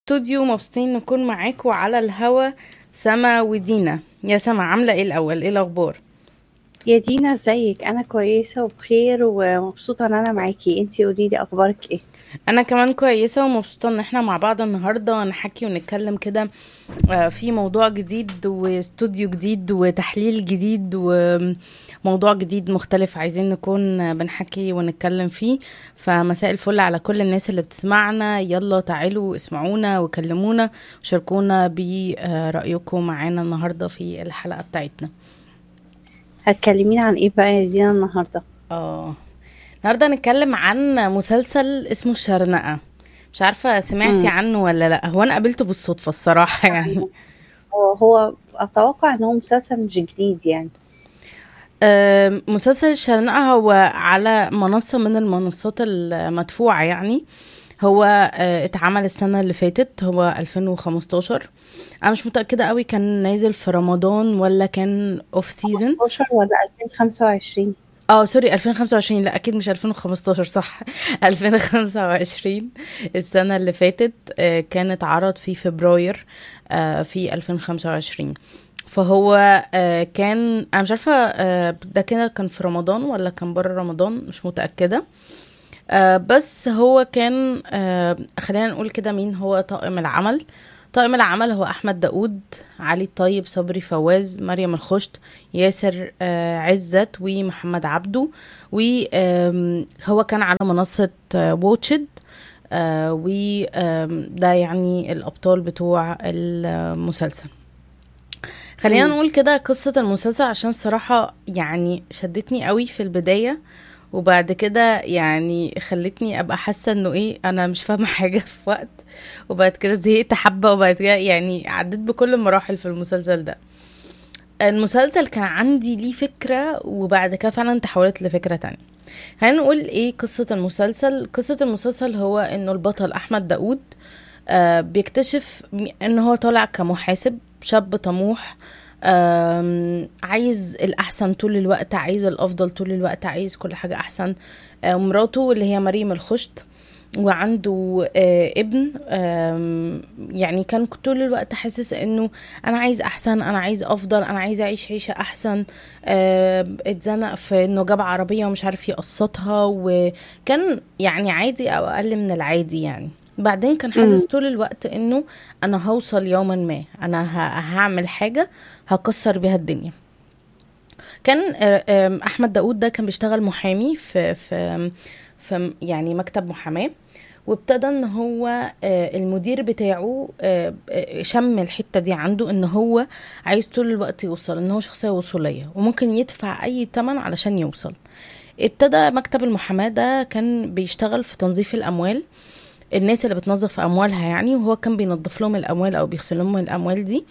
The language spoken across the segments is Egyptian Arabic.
الاستوديو مبسوطين نكون معاكم على الهوا سما ودينا يا سما عاملة ايه الأول ايه الأخبار يا دينا ازيك انا كويسه وبخير ومبسوطه ان انا معاكي انتي قولي لي اخبارك ايه أنا كمان كويسة ومبسوطة ان احنا مع بعض النهاردة نحكي ونتكلم كده آه، في موضوع جديد واستوديو جديد وتحليل جديد وموضوع جديد مختلف عايزين نكون بنحكي ونتكلم فيه فمساء الفل على كل الناس اللي بتسمعنا يلا تعالوا اسمعونا وكلمونا وشاركونا برأيكم معانا النهاردة في الحلقة بتاعتنا هتكلمينا عن ايه بقى يا دينا النهارده اه النهارده هنتكلم عن مسلسل اسمه الشرنقة مش عارفة سمعتي امم عنه ولا لا هو انا قابلته بالصدفة الصراحة يعني هو هو اتوقع ان هو مسلسل مش جديد يعني آم، مسلسل الشرنقة هو على منصة من المنصات المدفوعة يعني هو آه، اتعمل السنة اللي فاتت هو 2015 انا مش متأكدة قوي كان نازل في رمضان ولا كان اوف سيزون 15 ولا 2025 اه سوري 2025 لا اكيد مش 2015 صح 2025 السنة اللي فاتت آه، كانت عرض في فبراير آه، في 2025 فهو آه، كان انا مش عارفة آه، ده كده كان في رمضان ولا كان بره رمضان مش متأكدة آه، بس هو كان آه، خلينا نقول كده مين هو طاقم العمل طاقم العمل هو احمد داوود علي الطيب صبري فواز مريم الخشت ياسر آه، عزت ومحمد عبده وهو كان على منصة ووتشد وده يعني الأبطال بتوع المسلسل خلينا امم نقول كده قصة المسلسل عشان الصراحة يعني شدتني قوي في البداية وبعد كده يعني خلتني ابقى حاسة انه ايه انا مش فاهمة حاجة في وقت وبعد كده زهقت حبة وبعد كده يعني عديت بكل المراحل في المسلسل ده المسلسل كان عندي ليه فكرة وبعد كده فعلا تحولت لفكرة تانية هنقول ايه قصة المسلسل قصة المسلسل هو انه البطل احمد داوود آه بيكتشف ان هو طالع كمحاسب شاب طموح آم، عايز الأحسن طول الوقت عايز الأفضل طول الوقت عايز كل حاجة أحسن آه، مراته اللي هي مريم الخشت وعنده آه، ابن آم، يعني كان طول الوقت حاسس انه انا عايز احسن انا عايز افضل انا عايز اعيش عيشة احسن آه، اتزنق في انه جاب عربية ومش عارف يقسطها وكان يعني عادي او اقل من العادي يعني بعدين كان حاسس امم طول الوقت انه انا هوصل يوما ما انا ه- هعمل حاجة هكسر بيها الدنيا كان آه، آم، احمد داوود ده كان بيشتغل محامي في في في يعني مكتب محاماه وابتدى ان هو آه، المدير بتاعه آه، آه، شم الحته دي عنده ان هو عايز طول الوقت يوصل ان هو شخصيه وصوليه وممكن يدفع اي تمن علشان يوصل ابتدى مكتب المحاماه ده كان بيشتغل في تنظيف الاموال الناس اللي بتنظف اموالها يعني وهو كان بينظف لهم الاموال او بيغسل لهم الاموال دي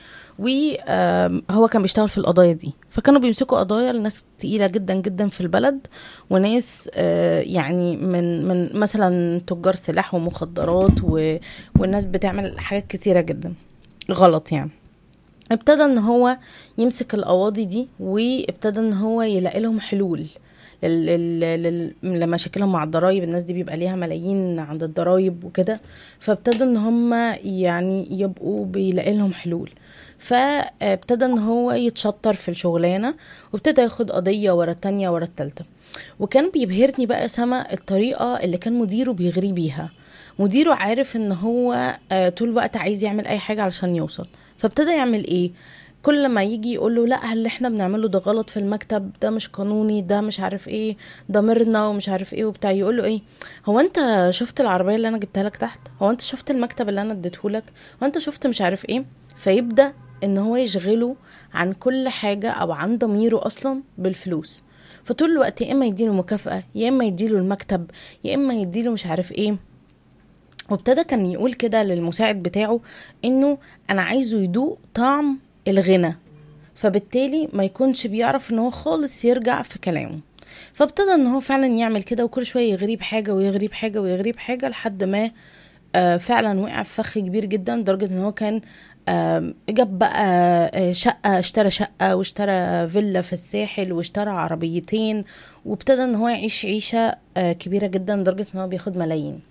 وهو كان بيشتغل في القضايا دي فكانوا بيمسكوا قضايا لناس تقيله جدا جدا في البلد وناس آه، يعني من من مثلا تجار سلاح ومخدرات و- والناس بتعمل حاجات كتيره جدا غلط يعني ابتدى ان هو يمسك القواضي دي وابتدى ان هو يلاقي لهم حلول لل... لل... لل... لمشاكلهم مع الضرايب الناس دي بيبقى ليها ملايين عند الضرايب وكده فابتدوا ان هم يعني يبقوا بيلاقي لهم حلول فابتدى ان هو يتشطر في الشغلانه وابتدى ياخد قضيه ورا التانية ورا التالتة وكان بيبهرني بقى سما الطريقه اللي كان مديره بيغري بيها مديره عارف ان هو آه، طول الوقت عايز يعمل اي حاجه علشان يوصل فابتدى يعمل ايه كل ما يجي يقول له لا اللي احنا بنعمله ده غلط في المكتب ده مش قانوني ده مش عارف ايه ده مرنا ومش عارف ايه وبتاع يقول له ايه هو انت شفت العربيه اللي انا جبتها لك تحت هو انت شفت المكتب اللي انا اديته لك هو انت شفت مش عارف ايه فيبدا ان هو يشغله عن كل حاجه او عن ضميره اصلا بالفلوس فطول الوقت يا اما يديله مكافاه يا اما يديله المكتب يا اما يديله مش عارف ايه وابتدى كان يقول كده للمساعد بتاعه انه انا عايزه يدوق طعم الغنى فبالتالي ما يكونش بيعرف ان هو خالص يرجع في كلامه فابتدى ان هو فعلا يعمل كده وكل شويه يغري بحاجه ويغري بحاجه ويغري بحاجه لحد ما آه، فعلا وقع في فخ كبير جدا لدرجه ان هو كان آم، جاب بقى آه، شقه اشترى شقه واشترى فيلا في الساحل واشترى عربيتين وابتدى ان هو يعيش عيشه آه، كبيره جدا لدرجه ان هو بياخد ملايين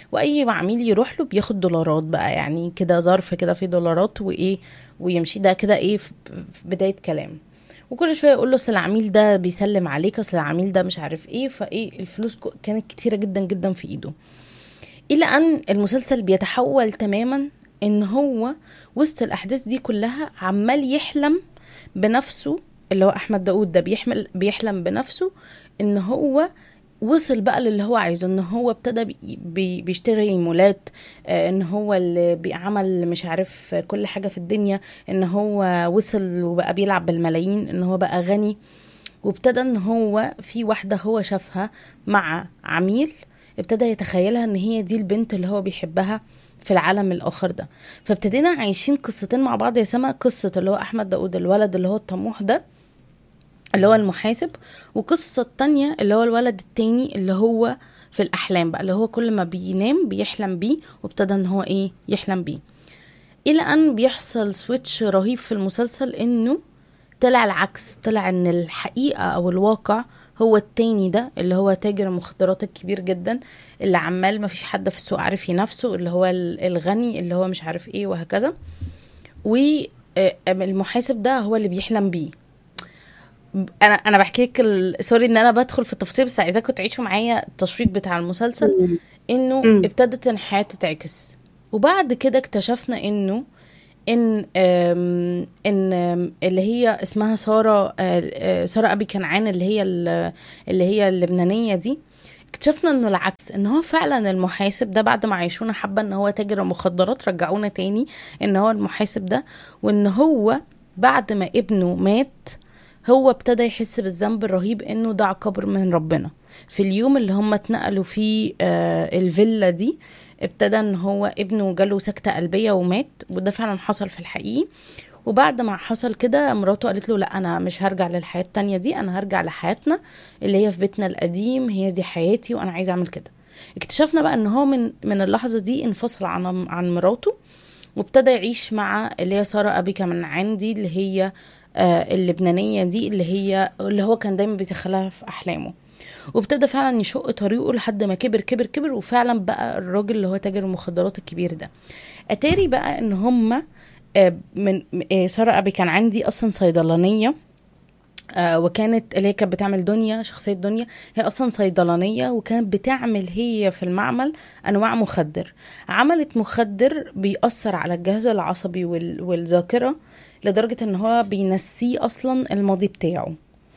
واي عميل يروح له بياخد دولارات بقى يعني كده ظرف كده فيه دولارات وايه ويمشي ده كده ايه في في بدايه كلام وكل شويه يقول له اصل العميل ده بيسلم عليك اصل العميل ده مش عارف ايه فايه الفلوس كو- كانت كتيره جدا جدا في ايده الى ان المسلسل بيتحول تماما ان هو وسط الاحداث دي كلها عمال يحلم بنفسه اللي هو احمد داود ده بيحمل بيحلم بنفسه ان هو وصل بقى للي هو عايزه ان هو ابتدى بي بي بيشتري مولات آه، ان هو اللي بيعمل مش عارف كل حاجه في الدنيا ان هو وصل وبقى بيلعب بالملايين ان هو بقى غني وابتدى ان هو في واحده هو شافها مع عميل ابتدى يتخيلها ان هي دي البنت اللي هو بيحبها في العالم الاخر ده فابتدينا عايشين قصتين مع بعض يا سما قصه اللي هو احمد داود الولد اللي هو الطموح ده اللي هو المحاسب وقصة التانية اللي هو الولد التاني اللي هو في الأحلام بقى اللي هو كل ما بينام بيحلم بيه وابتدى ان هو ايه يحلم بيه إلى أن بيحصل سويتش رهيب في المسلسل إنه طلع العكس طلع إن الحقيقة أو الواقع هو التاني ده اللي هو تاجر المخدرات الكبير جدا اللي عمال ما فيش حد في السوق عارف ينافسه اللي هو ال- الغني اللي هو مش عارف ايه وهكذا والمحاسب ده هو اللي بيحلم بيه انا انا بحكي لك ال- سوري ان انا بدخل في التفاصيل بس عايزاكم تعيشوا معايا التشويق بتاع المسلسل انه مم. ابتدت ان الحياه تتعكس وبعد كده اكتشفنا انه ان آم، ان آم، اللي هي اسمها ساره آه، آه، ساره ابي كنعان اللي هي ال- اللي هي اللبنانيه دي اكتشفنا انه العكس ان هو فعلا المحاسب ده بعد ما عايشونا حبه ان هو تاجر مخدرات رجعونا تاني ان هو المحاسب ده وان هو بعد ما ابنه مات هو ابتدى يحس بالذنب الرهيب انه ده عقاب من ربنا في اليوم اللي هم اتنقلوا فيه آه الفيلا دي ابتدى ان هو ابنه جاله سكتة قلبية ومات وده فعلا حصل في الحقيقي وبعد ما حصل كده مراته قالت له لا انا مش هرجع للحياة التانية دي انا هرجع لحياتنا اللي هي في بيتنا القديم هي دي حياتي وانا عايزة اعمل كده اكتشفنا بقى ان هو من من اللحظة دي انفصل عن عن مراته وابتدى يعيش مع اللي هي سارة أبي كمان عندي اللي هي آه اللبنانية دي اللي هي اللي هو كان دايما بيتخيلها في أحلامه وابتدى فعلا يشق طريقه لحد ما كبر كبر كبر وفعلا بقى الراجل اللي هو تاجر المخدرات الكبير ده اتاري بقى ان هما آه، من آه، سارة أبي كان عندي أصلا صيدلانية آه، وكانت اللي هي كانت بتعمل دنيا شخصية دنيا هي أصلا صيدلانية وكانت بتعمل هي في المعمل أنواع مخدر عملت مخدر بيأثر على الجهاز العصبي وال- والذاكرة لدرجة ان هو بينسيه اصلا الماضي بتاعه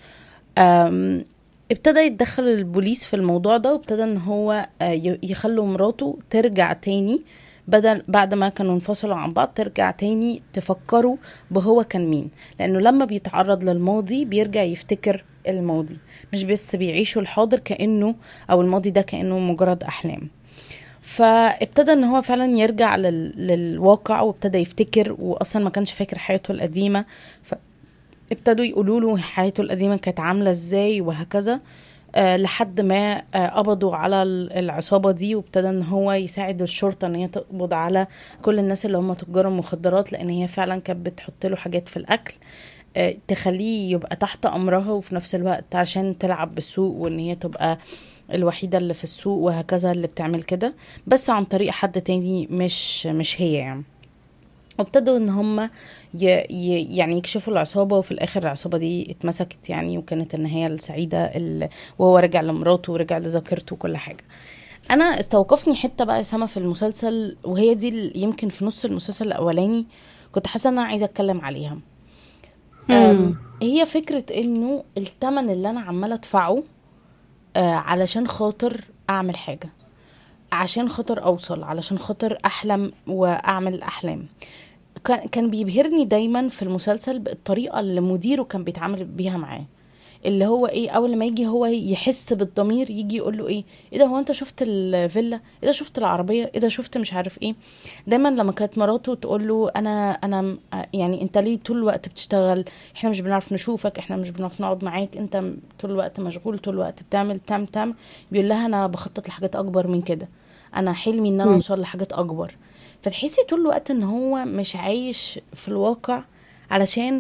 أم، ابتدى يتدخل البوليس في الموضوع ده وابتدى ان هو آه، ي- يخلوا مراته ترجع تاني بدل بعد ما كانوا انفصلوا عن بعض ترجع تاني تفكروا بهو كان مين لانه لما بيتعرض للماضي بيرجع يفتكر الماضي مش بس بيعيشوا الحاضر كانه او الماضي ده كانه مجرد احلام فابتدى ان هو فعلا يرجع لل... للواقع وابتدى يفتكر واصلا ما كانش فاكر حياته القديمه فابتدوا يقولوا له حياته القديمه كانت عامله ازاي وهكذا آه لحد ما آه قبضوا على ال- العصابه دي وابتدى ان هو يساعد الشرطه ان هي تقبض على كل الناس اللي هم تجار المخدرات لان هي فعلا كانت بتحط له حاجات في الاكل آه، تخليه يبقى تحت امرها وفي نفس الوقت عشان تلعب بالسوق وان هي تبقى الوحيدة اللي في السوق وهكذا اللي بتعمل كده بس عن طريق حد تاني مش مش هي يعني وابتدوا ان هم ي... ي... يعني يكشفوا العصابة وفي الاخر العصابة دي اتمسكت يعني وكانت النهاية السعيدة ال... وهو رجع لمراته ورجع لذاكرته وكل حاجة انا استوقفني حتة بقى يا سما في المسلسل وهي دي ال- يمكن في نص المسلسل الاولاني كنت حاسة ان انا عايزة اتكلم عليها أم، هي فكرة انه التمن اللي انا عمالة ادفعه آه، علشان خاطر اعمل حاجة عشان خاطر اوصل علشان خاطر احلم واعمل احلام كان كان بيبهرني دايما في المسلسل بالطريقة اللي مديره كان بيتعامل بيها معاه اللي هو ايه اول ما يجي هو يحس بالضمير يجي يقول له ايه ايه ده هو انت شفت الفيلا ايه ده شفت العربيه ايه ده شفت مش عارف ايه دايما لما كانت مراته تقول له انا انا م- يعني انت ليه طول الوقت بتشتغل احنا مش بنعرف نشوفك احنا مش بنعرف نقعد معاك انت م- طول الوقت مشغول طول الوقت بتعمل بتعمل بتعمل بيقول لها انا بخطط لحاجات اكبر من كده انا حلمي ان انا مم. اوصل لحاجات اكبر فتحسي طول الوقت ان هو مش عايش في الواقع علشان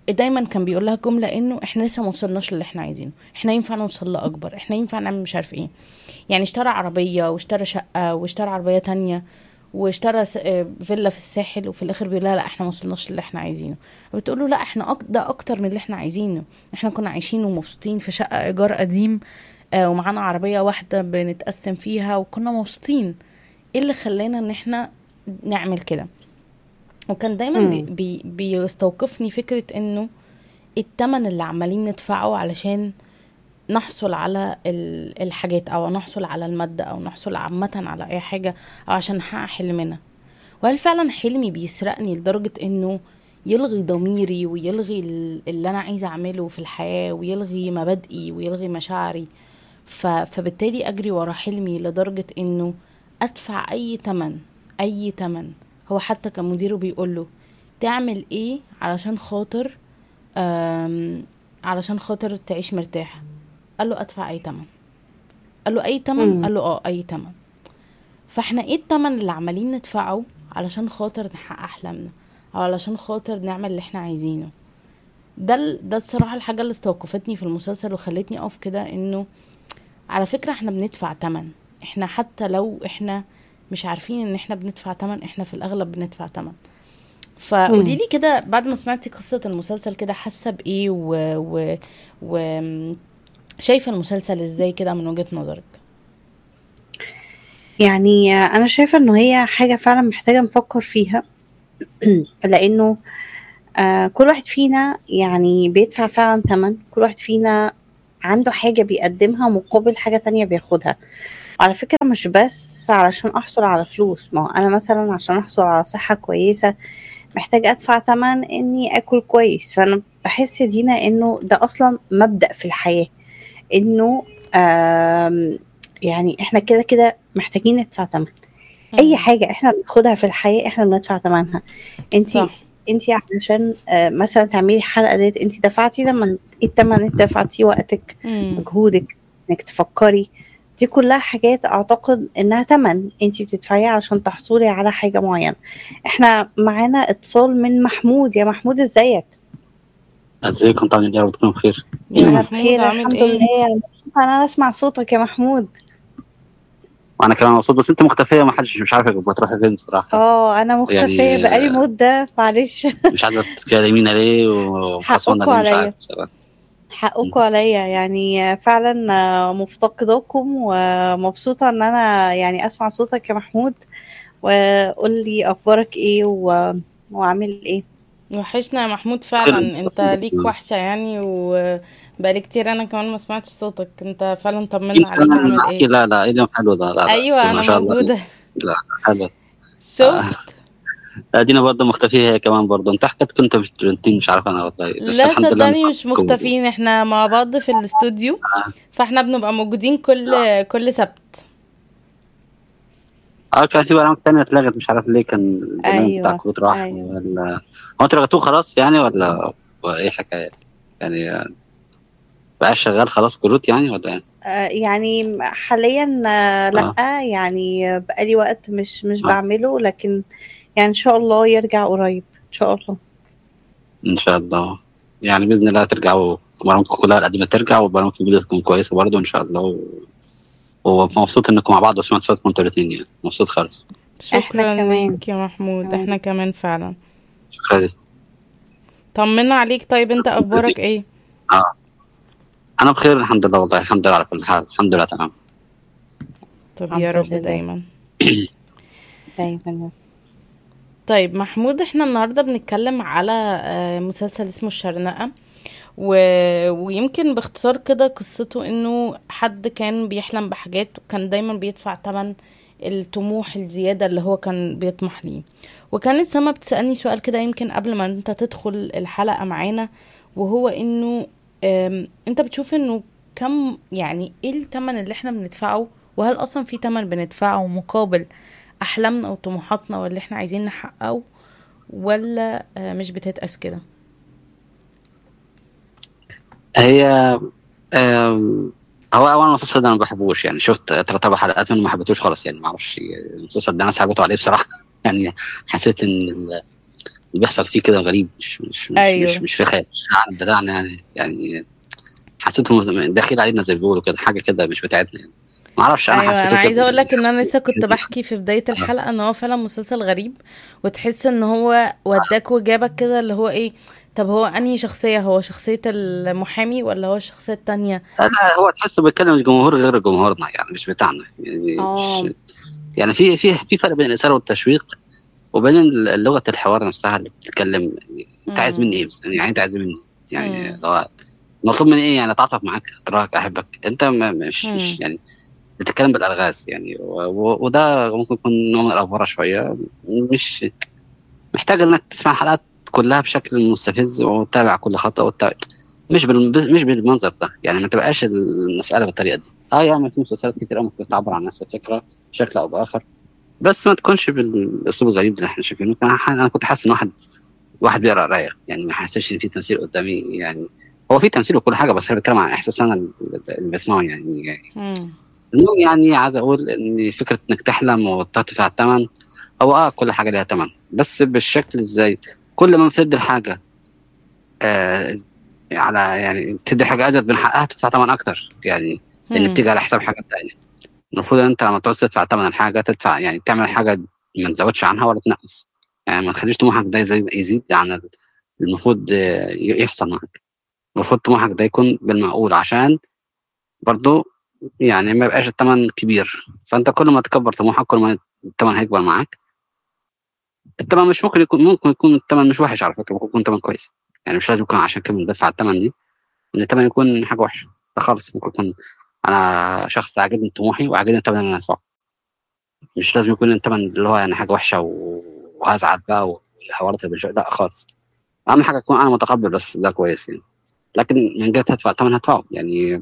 دايما كان بيقول لها جمله انه احنا لسه ما وصلناش للي احنا عايزينه احنا ينفع نوصل لاكبر احنا ينفع نعمل مش عارف ايه يعني اشترى عربيه واشترى شقه واشترى عربيه تانية واشترى س- آه، فيلا في الساحل وفي الاخر بيقول لها لا احنا ما وصلناش للي احنا عايزينه بتقول له لا احنا أك... ده اكتر من اللي احنا عايزينه احنا كنا عايشين ومبسوطين في شقه ايجار قديم آه، ومعانا عربيه واحده بنتقسم فيها وكنا مبسوطين ايه اللي خلانا ان احنا نعمل كده وكان دايما بي مم. بي بيستوقفني فكره انه التمن اللي عمالين ندفعه علشان نحصل على ال- الحاجات او نحصل على المادة او نحصل عامة على اي حاجة او عشان نحقق حلمنا وهل فعلا حلمي بيسرقني لدرجة انه يلغي ضميري ويلغي ال- اللي انا عايزة اعمله في الحياة ويلغي مبادئي ويلغي مشاعري ف... فبالتالي اجري ورا حلمي لدرجة انه ادفع اي تمن اي تمن هو حتى كان مديره بيقول له تعمل ايه علشان خاطر أم... علشان خاطر تعيش مرتاح قال له ادفع اي تمن قال له اي تمن مم. قال له اه اي تمن فاحنا ايه التمن اللي عمالين ندفعه علشان خاطر نحقق احلامنا او علشان خاطر نعمل اللي احنا عايزينه ده ال... ده الصراحه الحاجه اللي استوقفتني في المسلسل وخلتني اقف كده انه على فكره احنا بندفع تمن احنا حتى لو احنا مش عارفين ان احنا بندفع تمن احنا في الاغلب بندفع تمن فقولي لي كده بعد ما سمعتي قصه المسلسل كده حاسه بايه و... و... و... شايفه المسلسل ازاي كده من وجهه نظرك يعني انا شايفه انه هي حاجه فعلا محتاجه نفكر فيها لانه آه كل واحد فينا يعني بيدفع فعلا ثمن كل واحد فينا عنده حاجه بيقدمها مقابل حاجه تانية بياخدها على فكره مش بس علشان احصل على فلوس ما هو انا مثلا عشان احصل على صحه كويسه محتاج ادفع ثمن اني اكل كويس فانا بحس يا دينا انه ده اصلا مبدأ في الحياه انه آم، يعني احنا كده كده محتاجين ندفع ثمن اي حاجه احنا بناخدها في الحياه احنا بندفع ثمنها انت صح انت علشان آه، مثلا تعملي الحلقه ديت انت دفعتي لما ايه الثمن انت دفعتي وقتك مم. مجهودك انك تفكري دي كلها حاجات اعتقد انها تمن انت بتدفعيه علشان تحصلي على حاجه معينه احنا معانا اتصال من محمود يا محمود ازيك ازيكم طبعا يا رب تكونوا بخير يا انا محمود بخير عامل الحمد ايه لله أنا مبسوطة ان انا اسمع صوتك يا محمود وانا كمان مبسوط بس انت مختفيه ما حدش مش عارف بتروحي فين بصراحه اه انا مختفيه يعني بقالي مده معلش مش عايزه تكلمينا ليه وخصمنا حقكوا ليه مش عليا. عارف بصراحه حقكم عليا يعني فعلا آه، مفتقداكم ومبسوطة ان انا يعني اسمع صوتك يا محمود وقول لي اخبارك ايه و... وعامل ايه وحشنا يا محمود فعلا خير. انت ليك وحشه يعني وبقالي كتير انا كمان ما سمعتش صوتك انت فعلا طمنا عليك عامل احكي ايه لا لا ايه ده حلو ده لا لا ايوه ما انا شاء الله موجوده لا حلو شفت ادينا برضه مختفيه هي كمان برضه انت حكيت كنت مش بنتين مش عارف انا والله بس لا الحمد لله صدقني مش مسكتكم. مختفين احنا مع بعض في الاستوديو فاحنا بنبقى موجودين كل كل سبت اه كان في برامج تانية اتلغت مش عارف ليه كان البرنامج أيوة، بتاع كروت راح أيوة. ولا هو انتوا لغيتوه خلاص يعني ولا ولا ايه حكايه يعني بقى شغال خلاص كروت يعني ولا ايه؟ آه، يعني حاليا آه، لا يعني بقالي وقت مش مش آه. بعمله لكن يعني ان شاء الله يرجع قريب ان شاء الله ان شاء الله يعني باذن الله ترجعوا برامجكم كلها القديمه ترجع وبرامجكم الجديده تكون كويسه برضه ان شاء الله و... ومبسوط انكم مع بعض وسمعت صوتكم انتوا الاثنين يعني مبسوط خالص شكرا كمان. ليك يا محمود كمان. احنا كمان فعلا شكرا لك. طمنا عليك طيب انت اخبارك ايه انا بخير الحمد لله والله الحمد لله على كل حال الحمد لله تمام طب الحمد يا رب لله. دايما دايما طيب محمود احنا النهارده بنتكلم على آه، مسلسل اسمه الشرنقة و... ويمكن باختصار كده قصته انه حد كان بيحلم بحاجات وكان دايما بيدفع تمن الطموح الزيادة اللي هو كان بيطمح ليه وكانت سما بتسألني سؤال كده يمكن قبل ما انت تدخل الحلقة معانا وهو انه آم، انت بتشوف انه كم يعني ايه التمن اللي احنا بندفعه وهل اصلا في تمن بندفعه مقابل احلامنا وطموحاتنا واللي احنا عايزين نحققه ولا آه، مش بتتقاس كده هي آم، هو اول المسلسل ده انا ما بحبوش يعني شفت ثلاث اربع حلقات منه ما حبيتهوش خالص يعني ما اعرفش المسلسل ده ناس حبيته عليه بصراحه يعني حسيت ان ال- اللي بيحصل فيه كده غريب مش مش مش أيوه. مش, مش في خيال مش العالم بتاعنا يعني يعني حسيته مز- داخل علينا زي ما بيقولوا كده حاجه كده مش بتاعتنا يعني ما اعرفش انا ايوه حسيته انا كده. عايزه اقول لك ان انا لسه كنت بحكي في بدايه الحلقه ان هو فعلا مسلسل غريب وتحس ان هو وداك وجابك كده اللي هو ايه طب هو انهي شخصيه هو شخصيه المحامي ولا هو الشخصيه التانية لا هو تحسه بيتكلم الجمهور غير جمهورنا يعني مش بتاعنا يعني آه. مش يعني في في في فرق بين الاثاره والتشويق وبين لغه الحوار نفسها اللي بتتكلم انت عايز مني ايه بس يعني انت عايز إيه مني يعني مم. لو مطلوب مني ايه يعني اتعاطف معاك اكرهك احبك انت ما- مش مم. مش يعني بتتكلم بالالغاز يعني و- و- وده ممكن يكون نوع من الافوره شويه مش محتاج انك تسمع الحلقات كلها بشكل مستفز وتتابع كل خطوه وتتابع مش بال... مش بالمنظر ده يعني ما تبقاش المساله بالطريقه دي اه يعني في مسلسلات كتير أوي ممكن تعبر عن نفس الفكره بشكل او باخر بس ما تكونش بالاسلوب الغريب اللي احنا شايفينه كان ح- انا كنت حاسس ان واحد واحد بيقرا قرايه يعني ما حسيتش ان في تمثيل قدامي يعني هو في تمثيل وكل حاجه بس انا بتكلم عن احساس انا اللي بسمعه يعني, يعني مم. المهم يعني عايز اقول ان فكره انك تحلم وتدفع الثمن هو اه كل حاجه ليها ثمن بس بالشكل ازاي كل ما بتدي الحاجه آه على يعني تدي حاجه ازيد من حقها تدفع ثمن اكتر يعني لان مم. بتيجي على حساب حاجات تانية المفروض ان انت لما تعوز تدفع ثمن الحاجه تدفع يعني تعمل حاجه ما تزودش عنها ولا تنقص يعني ما تخليش طموحك ده يزيد, يزيد عن ال- المفروض آه، يحصل معاك المفروض طموحك ده يكون بالمعقول عشان برضو يعني ما يبقاش الثمن كبير فانت كل ما تكبر طموحك كل ما الثمن هيكبر معاك الثمن مش ممكن يكون ممكن يكون الثمن مش وحش على فكره ممكن يكون ثمن كويس يعني مش لازم يكون عشان كده بدفع الثمن دي ان الثمن يكون حاجه وحشه ده خالص ممكن يكون انا شخص عاجبني طموحي وعاجبني الثمن اللي انا ادفعه مش لازم يكون الثمن اللي هو يعني حاجه وحشه و- وهزعل بقى والحوارات اللي بالشوق لا خالص اهم حاجه اكون انا متقبل بس ده كويس يعني لكن من جهه هدفع الثمن هدفعه يعني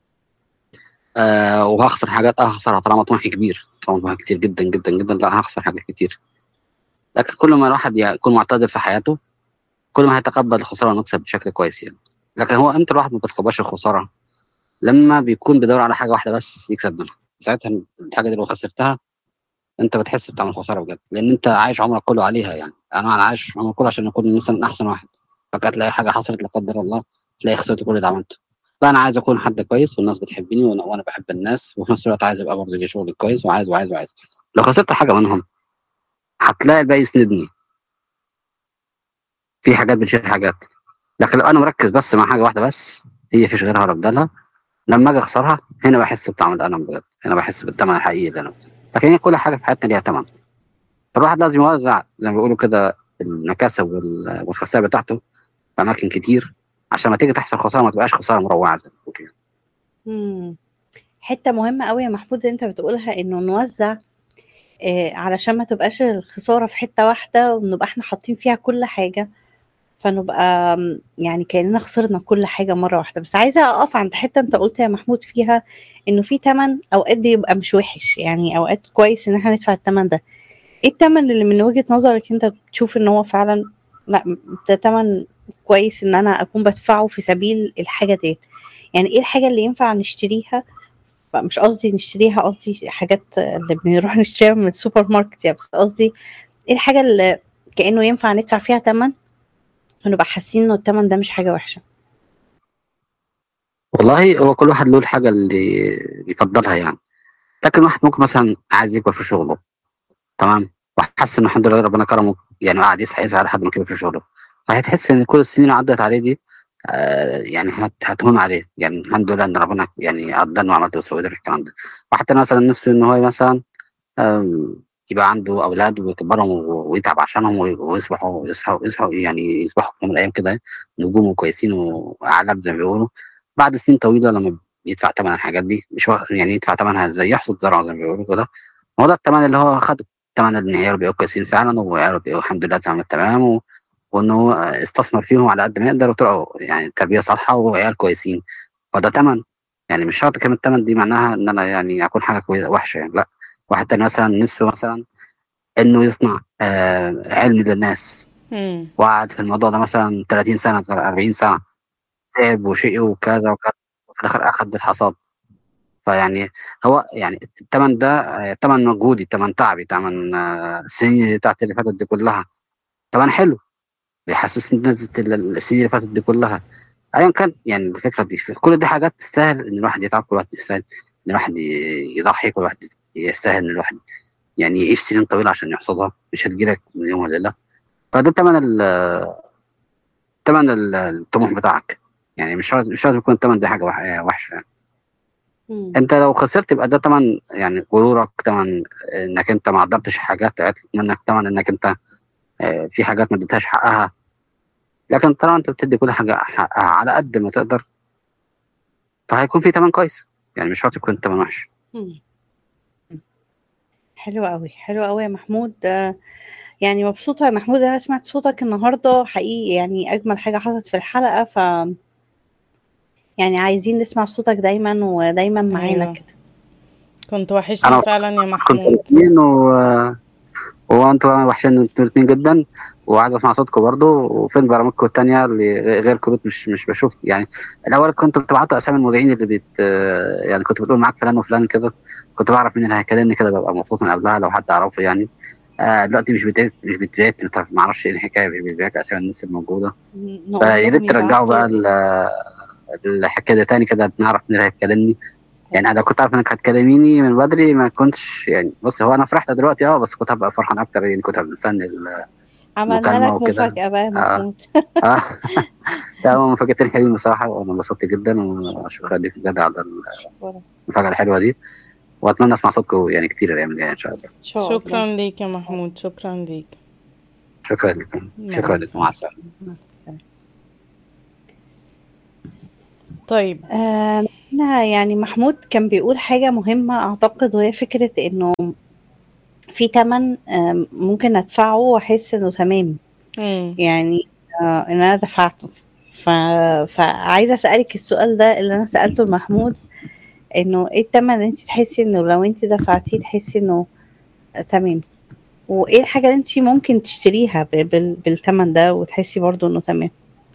آه وهخسر حاجات اه هخسرها طالما طموحي كبير طالما طموحي كتير جدا جدا جدا لا هخسر حاجات كتير لكن كل ما الواحد يكون معتدل في حياته كل ما هيتقبل الخساره والمكسب بشكل كويس يعني لكن هو امتى الواحد ما بيتقبلش الخساره لما بيكون بيدور على حاجه واحده بس يكسب منها ساعتها الحاجه دي لو خسرتها انت بتحس بطعم الخساره بجد لان انت عايش عمرك كله عليها يعني انا انا عايش عمري كله عشان اكون مثلا احسن واحد فجاه تلاقي حاجه حصلت لا قدر الله تلاقي خسرت كل اللي عملته لا انا عايز اكون حد كويس والناس بتحبني وانا, وأنا بحب الناس وفي نفس الوقت عايز ابقى برضه لي شغل كويس وعايز وعايز وعايز لو خسرت حاجه منهم هتلاقي الباقي يسندني في حاجات بتشيل حاجات لكن لو انا مركز بس مع حاجه واحده بس هي فيش غيرها ولا بدالها لما اجي اخسرها هنا بحس بطعم الالم بجد هنا بحس بالثمن الحقيقي اللي انا لكن هي كل حاجه في حياتنا ليها ثمن فالواحد لازم يوزع زي ما بيقولوا كده المكاسب وال- والخسائر بتاعته في اماكن كتير عشان ما تيجي تحصل خساره ما تبقاش خساره مروعه زي ما بيقولوا يعني. مم. حتة مهمة قوي يا محمود اللي انت بتقولها انه نوزع آه علشان ما تبقاش الخسارة في حتة واحدة ونبقى احنا حاطين فيها كل حاجة فنبقى آم، يعني كأننا خسرنا كل حاجة مرة واحدة بس عايزة أقف عند حتة انت قلت يا محمود فيها انه في تمن اوقات بيبقى مش وحش يعني اوقات كويس ان احنا ندفع التمن ده ايه التمن اللي من وجهة نظرك انت بتشوف ان هو فعلا لا ده تمن كويس ان انا اكون بدفعه في سبيل الحاجة ديت يعني ايه الحاجة اللي ينفع نشتريها مش قصدي نشتريها قصدي حاجات اللي بنروح نشتريها من السوبر ماركت يعني بس قصدي ايه الحاجة اللي كأنه ينفع ندفع فيها تمن ونبقى حاسين انه التمن ده مش حاجة وحشة والله هو كل واحد له الحاجه اللي بيفضلها يعني لكن واحد ممكن مثلا عايز يكبر في شغله تمام وحاسس انه الحمد لله ربنا كرمه يعني قاعد يسعى يسعى لحد ما كبر في شغله فهتحس ان كل السنين اللي عدت عليه دي آه يعني هت- هتهون عليه يعني الحمد لله ان ربنا يعني قدرنا وعملت وسويت الكلام ده وحتى مثلا نفسه ان هو مثلا آم، يبقى عنده اولاد ويكبرهم و- ويتعب عشانهم وي- ويصبحوا يصحوا يصحوا يعني يصبحوا في يوم من الايام كده نجوم كويسين واعلام زي ما بيقولوا بعد سنين طويله لما بيدفع ثمن الحاجات دي مش وا- يعني يدفع ثمنها ازاي يحصد زرعه زي ما بيقولوا كده هو ده الثمن اللي هو خده ثمن ان عياله بقوا كويسين فعلا وعياله بقوا الحمد لله تمام تمام و... وان هو استثمر فيهم على قد ما يقدر وطلعوا يعني تربيه صالحه وعيال كويسين فده ثمن يعني مش شرط كلمه ثمن دي معناها ان انا يعني اكون حاجه كويسه وحشه يعني لا واحد تاني مثلا نفسه مثلا انه يصنع آه علم للناس مم. وقعد في الموضوع ده مثلا 30 سنه 40 سنه تعب وشقي وكذا وكذا وفي الاخر اخذ الحصاد فيعني هو يعني الثمن ده آه، ثمن مجهودي ثمن تعبي ثمن آه، السنين اللي بتاعت اللي فاتت دي كلها ثمن حلو بيحسسني نزلت السنين اللي فاتت دي كلها ايا كان يعني الفكره دي كل دي حاجات تستاهل ان الواحد يتعب كل واحد يستاهل ان الواحد ي- يضحي كل واحد يستاهل ان الواحد يعني يعيش سنين طويله عشان يحصدها مش هتجيلك من يوم وليله فده تمن ال تمن ال- الطموح بتاعك يعني مش لازم مش لازم يكون التمن دي حاجه وح- وحشه يعني. مم. انت لو خسرت يبقى ده تمن يعني غرورك تمن انك انت ما قدرتش حاجات عطلت منك تمن انك انت آه، في حاجات ما اديتهاش حقها لكن طالما انت بتدي كل حاجه حقها على قد ما تقدر فهيكون في تمن كويس يعني مش شرط يكون تمن وحش مم. حلو قوي حلو قوي يا محمود آه، يعني مبسوطة يا محمود أنا سمعت صوتك النهاردة حقيقي يعني أجمل حاجة حصلت في الحلقة ف يعني عايزين نسمع صوتك دايما ودايما معانا أيوة. كده كنت وحشني أنا فعلا يا كنت محمود الاثنين و... وانتوا وحشين انتوا الاثنين جدا وعايز اسمع صوتكم برضو وفين برامجكم التانية اللي غير كروت مش مش بشوف يعني الاول كنت بتبعتوا اسامي المذيعين اللي بت يعني كنت بتقول معاك فلان وفلان كده كنت بعرف مين اللي هيكلمني كده ببقى مبسوط من قبلها لو حد اعرفه يعني آه دلوقتي مش بتبعت مش بتبعت ما اعرفش ايه الحكايه مش بتبعت اسامي الناس الموجوده نقول فيا لهم ريت ترجعوا بقى يبعتوا ال- الحكايه دي تاني كده نعرف مين اللي هيكلمني يعني انا كنت عارف انك هتكلميني من بدري ما كنتش يعني بص هو انا فرحت دلوقتي اه بس كنت هبقى فرحان اكتر يعني كنت هبقى مستني ال- عملنا مكالمة لك وكده. مفاجأة بقى يا آه. محمود اه لا هو مفاجأتين حلوين بصراحه وانا انبسطت جدا وشكرا ليك بجد على شكرا المفاجاه الحلوه دي واتمنى اسمع صوتكم يعني كتير الايام الجايه ان شاء الله إن شاء الله شكرا ليك يا محمود شكرا ليك شكرا لكم مع شكرا لكم مع السلامه مع السلامة. طيب آه أنا يعني محمود كان بيقول حاجة مهمة أعتقد وهي فكرة إنه في تمن آه ممكن أدفعه وأحس إنه تمام مم. يعني آه إن أنا دفعته ف... فعايزة أسألك السؤال ده اللي أنا سألته لمحمود إنه إيه التمن اللي أنت تحسي إنه لو أنت دفعتيه تحسي إنه آه تمام وإيه الحاجة اللي أنت ممكن تشتريها ب... بال... بالتمن ده وتحسي برضه إنه تمام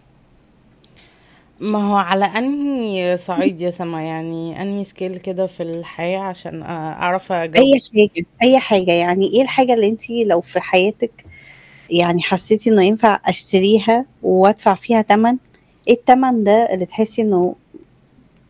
ما هو على انهي صعيد يا سما يعني انهي سكيل كده في الحياة عشان اعرف اجاوب اي حاجه اي حاجه يعني ايه الحاجه اللي انت لو في حياتك يعني حسيتي انه ينفع اشتريها وادفع فيها تمن ايه التمن ده اللي تحسي انه